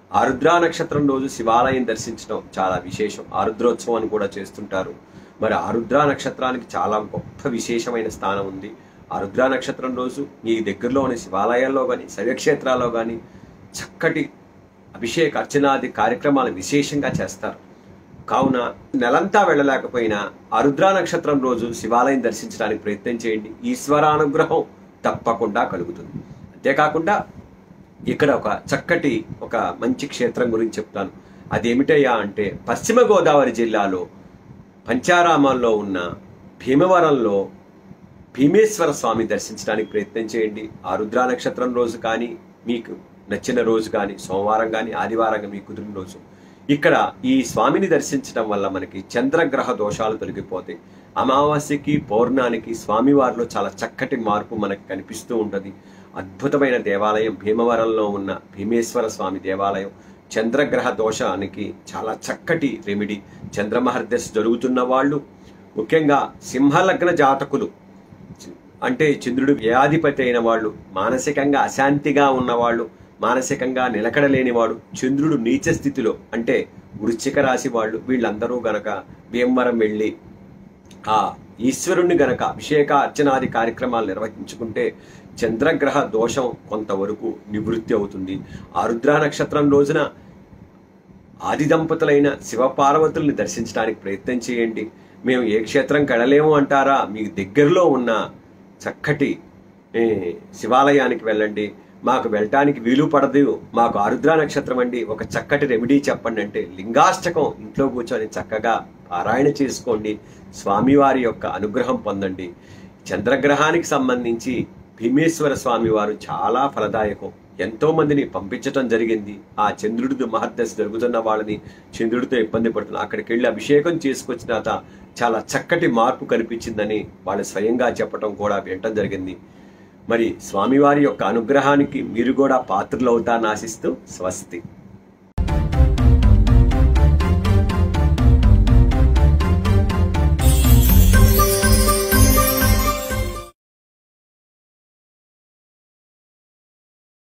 ఆరుద్ర నక్షత్రం రోజు శివాలయం దర్శించడం చాలా విశేషం ఆరుద్రోత్సవం అని కూడా చేస్తుంటారు మరి ఆరుద్ర నక్షత్రానికి చాలా గొప్ప విశేషమైన స్థానం ఉంది ఆరుద్ర నక్షత్రం రోజు మీ దగ్గరలోని శివాలయాల్లో కానీ శైవక్షేత్రాల్లో కానీ చక్కటి అభిషేక అర్చనాది కార్యక్రమాలు విశేషంగా చేస్తారు కావున నెలంతా వెళ్ళలేకపోయినా ఆరుద్ర నక్షత్రం రోజు శివాలయం దర్శించడానికి ప్రయత్నం చేయండి ఈశ్వరానుగ్రహం తప్పకుండా కలుగుతుంది అంతేకాకుండా ఇక్కడ ఒక చక్కటి ఒక మంచి క్షేత్రం గురించి చెప్తాను అదేమిటయ్యా అంటే పశ్చిమ గోదావరి జిల్లాలో పంచారామాల్లో ఉన్న భీమవరంలో భీమేశ్వర స్వామి దర్శించడానికి ప్రయత్నం చేయండి ఆ రుద్రా నక్షత్రం రోజు కానీ మీకు నచ్చిన రోజు కానీ సోమవారం కానీ ఆదివారం మీకు కుదిరిన రోజు ఇక్కడ ఈ స్వామిని దర్శించడం వల్ల మనకి చంద్రగ్రహ దోషాలు తొలగిపోతాయి అమావాస్యకి పౌర్ణానికి స్వామివారిలో చాలా చక్కటి మార్పు మనకు కనిపిస్తూ ఉంటుంది అద్భుతమైన దేవాలయం భీమవరంలో ఉన్న భీమేశ్వర స్వామి దేవాలయం చంద్రగ్రహ దోషానికి చాలా చక్కటి రెమిడి చంద్రమహర్దశ జరుగుతున్న వాళ్ళు ముఖ్యంగా సింహలగ్న జాతకులు అంటే చంద్రుడు వ్యాధిపతి అయిన వాళ్ళు మానసికంగా అశాంతిగా ఉన్నవాళ్ళు మానసికంగా నిలకడలేనివాడు చంద్రుడు నీచ స్థితిలో అంటే వృశ్చిక రాశి వాళ్ళు వీళ్ళందరూ గనక భీమవరం వెళ్ళి ఆ ఈశ్వరుణ్ణి గనక అభిషేక అర్చనాది కార్యక్రమాలు నిర్వహించుకుంటే చంద్రగ్రహ దోషం కొంతవరకు నివృత్తి అవుతుంది ఆరుద్ర నక్షత్రం రోజున ఆది దంపతులైన శివపార్వతుల్ని దర్శించడానికి ప్రయత్నం చేయండి మేము ఏ క్షేత్రం కడలేము అంటారా మీకు దగ్గరలో ఉన్న చక్కటి ఏ, శివాలయానికి వెళ్ళండి మాకు వెళ్ళటానికి వీలు పడదు మాకు ఆరుద్ర నక్షత్రం అండి ఒక చక్కటి రెమెడీ చెప్పండి అంటే లింగాష్టకం ఇంట్లో కూర్చొని చక్కగా పారాయణ చేసుకోండి స్వామివారి యొక్క అనుగ్రహం పొందండి చంద్రగ్రహానికి సంబంధించి భీమేశ్వర స్వామి వారు చాలా ఫలదాయకం ఎంతో మందిని పంపించటం జరిగింది ఆ చంద్రుడితో మహర్దశ జరుగుతున్న వాళ్ళని చంద్రుడితో ఇబ్బంది పడుతున్న అక్కడికి వెళ్ళి అభిషేకం చేసుకొచ్చిన తర్వాత చాలా చక్కటి మార్పు కనిపించిందని వాళ్ళు స్వయంగా చెప్పటం కూడా వినటం జరిగింది మరి స్వామివారి యొక్క అనుగ్రహానికి మీరు కూడా పాత్రలు అవుతారని ఆశిస్తూ స్వస్తి